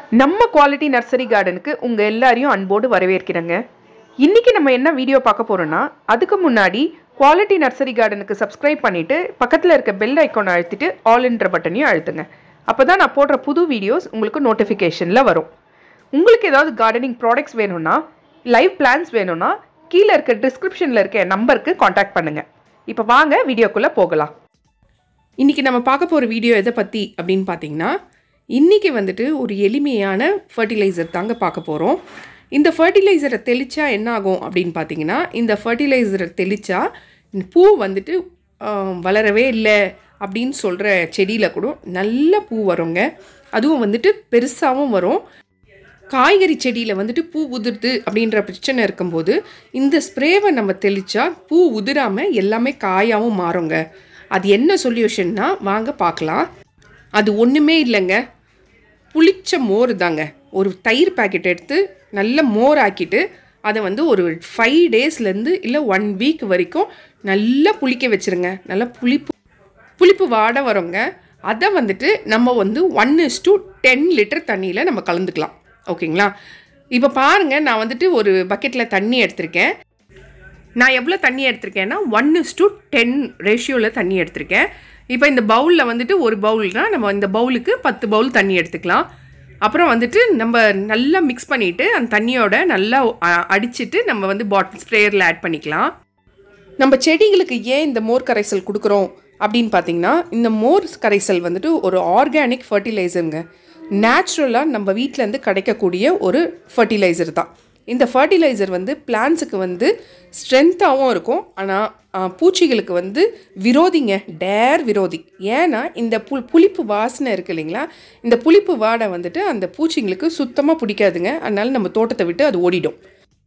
நம்ம quality nursery கார்டனுக்கு உங்கள் எல்லாரையும் அன்போடு வரவேற்கிறேங்க இன்னைக்கு நம்ம என்ன வீடியோ பார்க்க போறோம்னா அதுக்கு முன்னாடி குவாலிட்டி நர்சரி கார்டனுக்கு சப்ஸ்கிரைப் பண்ணிட்டு பக்கத்தில் இருக்க பெல் ஐக்கான் அழுத்திட்டு ஆல் என்ற பட்டனையும் அழுத்துங்க அப்போ தான் நான் போடுற புது வீடியோஸ் உங்களுக்கு நோட்டிஃபிகேஷனில் வரும் உங்களுக்கு ஏதாவது கார்டனிங் ப்ராடக்ட்ஸ் வேணும்னா லைவ் பிளான்ஸ் வேணும்னா கீழே இருக்க டிஸ்கிரிப்ஷனில் இருக்க நம்பருக்கு காண்டாக்ட் பண்ணுங்க இப்போ வாங்க வீடியோக்குள்ளே போகலாம் இன்றைக்கி நம்ம பார்க்க போகிற வீடியோ எதை பற்றி அப்படின்னு பார்த்தீங்கன்னா இன்றைக்கி வந்துட்டு ஒரு எளிமையான ஃபர்டிலைசர் தாங்க பார்க்க போகிறோம் இந்த ஃபர்டிலைசரை தெளித்தா என்ன ஆகும் அப்படின்னு பார்த்தீங்கன்னா இந்த ஃபர்டிலைசரை தெளித்தா பூ வந்துட்டு ஆஹ், வளரவே இல்லை அப்படின்னு சொல்கிற செடியில் கூட நல்ல பூ வருங்க அதுவும் வந்துட்டு பெருசாகவும் வரும் காய்கறி செடியில் வந்துட்டு பூ உதிருது அப்படின்ற பிரச்சனை இருக்கும்போது இந்த ஸ்ப்ரேவை நம்ம தெளித்தா பூ உதிராமல் எல்லாமே காயாகவும் மாறுங்க அது என்ன சொல்யூஷன்னா வாங்க பார்க்கலாம் அது ஒன்றுமே இல்லைங்க புளிச்ச மோர் தாங்க ஒரு தயிர் பாக்கெட் எடுத்து நல்ல மோர் ஆக்கிட்டு அதை வந்து ஒரு ஃபைவ் டேஸ்லேருந்து இல்லை ஒன் வீக் வரைக்கும் நல்லா புளிக்க வச்சுருங்க நல்லா புளிப்பு புளிப்பு வாடை வருங்க அதை வந்துட்டு நம்ம வந்து one is to ten litre தண்ணியில் நம்ம கலந்துக்கலாம் ஓகேங்களா இப்போ பாருங்கள் நான் வந்துட்டு ஒரு பக்கெட்டில் தண்ணி எடுத்திருக்கேன் நான் எவ்வளோ தண்ணி எடுத்திருக்கேன்னா ஒன் இஸ் டு டென் ரேஷியோவில் தண்ணி எடுத்திருக்கேன் இப்போ இந்த பவுலில் வந்துட்டு ஒரு பவுல்னா நம்ம இந்த பவுலுக்கு பத்து பவுல் தண்ணி எடுத்துக்கலாம் அப்புறம் வந்துட்டு நம்ம நல்லா மிக்ஸ் பண்ணிவிட்டு அந்த தண்ணியோட நல்லா அ- அடிச்சிட்டு நம்ம வந்து பாட்டில் ஸ்ப்ரேயரில் ஆட் பண்ணிக்கலாம் நம்ம செடிகளுக்கு ஏன் இந்த மோர் கரைசல் கொடுக்குறோம் அப்படின்னு பார்த்தீங்கன்னா இந்த மோர் கரைசல் வந்துட்டு ஒரு ஆர்கானிக் ஃபர்டிலைசருங்க நேச்சுரலாக நம்ம வீட்டிலேருந்து கிடைக்கக்கூடிய ஒரு ஃபர்டிலைசர் தான் இந்த ஃபர்டிலைசர் வந்து பிளான்ஸுக்கு வந்து ஸ்ட்ரென்த்தாகவும் இருக்கும் ஆனால் பூச்சிகளுக்கு வந்து விரோதிங்க டேர் விரோதி ஏன்னா இந்த பு புளிப்பு வாசனை இருக்கு இல்லைங்களா இந்த புளிப்பு வாடை வந்துட்டு அந்த பூச்சிங்களுக்கு சுத்தமாக பிடிக்காதுங்க அதனால நம்ம தோட்டத்தை விட்டு அது ஓடிடும்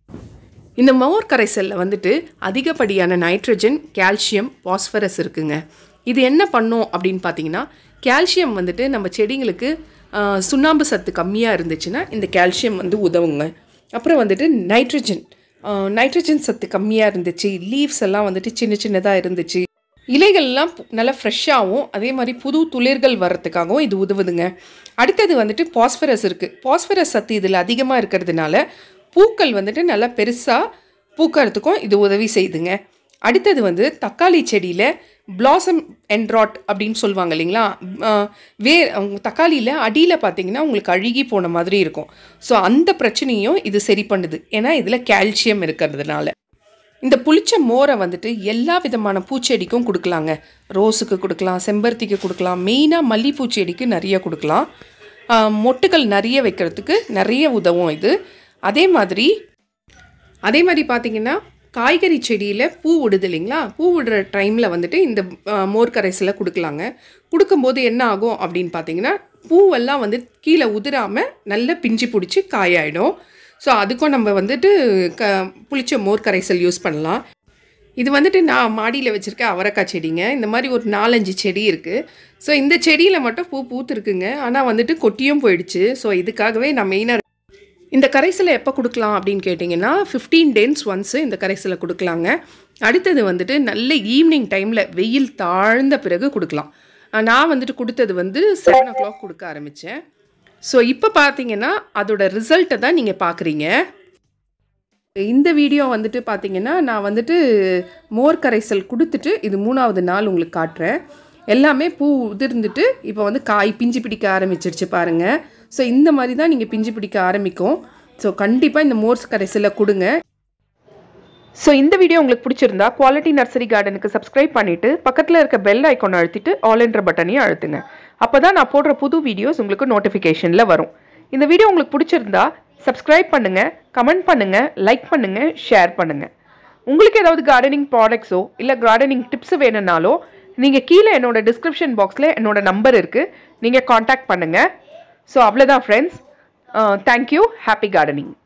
இந்த மோர் கரைசலில் வந்துட்டு அதிகப்படியான நைட்ரஜன் கால்சியம் பாஸ்பரஸ் இருக்குங்க இது என்ன பண்ணும் அப்படின்னு பார்த்தீங்கன்னா கால்சியம் வந்துட்டு நம்ம செடிங்களுக்கு ஆஹ், சுண்ணாம்பு சத்து கம்மியாக இருந்துச்சுன்னா இந்த கால்சியம் வந்து உதவுங்க அப்புறம் வந்துட்டு நைட்ரஜன் நைட்ரஜன் சத்து கம்மியாக இருந்துச்சு லீவ்ஸ் எல்லாம் வந்துட்டு சின்ன சின்னதாக இருந்துச்சு இலைகள்லாம் பு- நல்லா ஃப்ரெஷ்ஷாகவும் அதே மாதிரி புது துளிர்கள் வர்றதுக்காகவும் இது உதவுதுங்க அடுத்தது வந்துட்டு பாஸ்பரஸ் இருக்குது பாஸ்பரஸ் சத்து இதில் அதிகமாக இருக்கிறதுனால பூக்கள் வந்துட்டு நல்லா பெருசாக பூக்கறதுக்கும் இது உதவி செய்யுதுங்க அடுத்தது வந்து தக்காளி செடியில் பிளாசம் என்ட்ராட் அப்படின்னு சொல்லுவாங்க இல்லைங்களா அஹ் வே தக்காளியில் அடியில் பார்த்தீங்கன்னா உங்களுக்கு அழுகி போன மாதிரி இருக்கும் ஸோ அந்த பிரச்சனையும் இது சரி பண்ணுது ஏன்னா இதில் கால்சியம் இருக்கிறதுனால இந்த புளிச்ச மோரை வந்துட்டு எல்லா விதமான பூச்செடிக்கும் கொடுக்கலாங்க ரோஸுக்கு கொடுக்கலாம் செம்பருத்திக்கு கொடுக்கலாம் மெயினாக மல்லிப்பூ செடிக்கு நிறைய கொடுக்கலாம் ஆஹ் மொட்டுகள் நிறைய வைக்கிறதுக்கு நிறைய உதவும் இது அதே மாதிரி அதே மாதிரி பார்த்தீங்கன்னா காய்கறி செடியில் பூ விடுது இல்லைங்களா பூ விடுற டைமில் வந்துட்டு இந்த ஆஹ், மோர் கரைசலை கொடுக்கலாங்க கொடுக்கும்போது என்ன ஆகும் அப்படின்னு பார்த்தீங்கன்னா பூவெல்லாம் வந்து கீழே உதிராமல் நல்ல பிஞ்சு பிடிச்சி காயாயிடும் ஸோ அதுக்கும் நம்ம வந்துட்டு க புளிச்ச மோர் கரைசல் யூஸ் பண்ணலாம் இது வந்துட்டு நான் மாடியில் வச்சுருக்க அவரைக்காய் செடிங்க இந்த மாதிரி ஒரு நாலஞ்சு செடி இருக்குது ஸோ இந்த செடியில் மட்டும் பூ பூத்துருக்குங்க ஆனால் வந்துட்டு கொட்டியும் போயிடுச்சு ஸோ இதுக்காகவே நான் மெயினாக இந்த கரைசலை எப்போ கொடுக்கலாம் அப்படின்னு கேட்டிங்கன்னா ஃபிஃப்டீன் டேஸ் ஒன்ஸு இந்த கரைசலை கொடுக்கலாங்க அடுத்தது வந்துட்டு நல்ல ஈவினிங் டைமில் வெயில் தாழ்ந்த பிறகு கொடுக்கலாம் அஹ் நான் வந்துட்டு கொடுத்தது வந்து செவன் ஓ கிளாக் கொடுக்க ஆரம்பித்தேன் ஸோ இப்போ பார்த்தீங்கன்னா அதோட ரிசல்ட்டை தான் நீங்கள் பார்க்குறீங்க இந்த வீடியோ வந்துட்டு பார்த்தீங்கன்னா நான் வந்துட்டு மோர் கரைசல் கொடுத்துட்டு இது மூணாவது நாள் உங்களுக்கு காட்டுறேன் எல்லாமே பூ உதிர்ந்துட்டு இப்போ வந்து காய் பிஞ்சு பிடிக்க ஆரம்பிச்சிருச்சு பாருங்கள் ஸோ இந்த மாதிரி தான் நீங்கள் பிஞ்சு பிடிக்க ஆரம்பிக்கும் ஸோ கண்டிப்பாக இந்த மோர் கரைசலை கொடுங்க ஸோ இந்த வீடியோ உங்களுக்கு பிடிச்சிருந்தா குவாலிட்டி நர்சரி கார்டனுக்கு சப்ஸ்கிரைப் பண்ணிட்டு பக்கத்தில் இருக்க பெல் ஐக்கான் அழுத்திட்டு ஆல் என்ற பட்டனையும் அழுத்துங்க அப்போ தான் நான் போடுற புது வீடியோஸ் உங்களுக்கு நோட்டிஃபிகேஷனில் வரும் இந்த வீடியோ உங்களுக்கு பிடிச்சிருந்தா சப்ஸ்கிரைப் பண்ணுங்க கமெண்ட் பண்ணுங்க லைக் பண்ணுங்க ஷேர் பண்ணுங்க உங்களுக்கு ஏதாவது கார்டனிங் ப்ராடக்ட்ஸோ இல்லை கார்டனிங் டிப்ஸ் வேணும்னாலோ நீங்கள் கீழே என்னோட டிஸ்கிரிப்ஷன் பாக்ஸில் என்னோட நம்பர் இருக்குது நீங்கள் காண்டாக்ட் பண்ணுங்கள் ஸோ அவ்வளோதான் ஃப்ரெண்ட்ஸ் தேங்க்யூ ஹாப்பி கார்டனிங்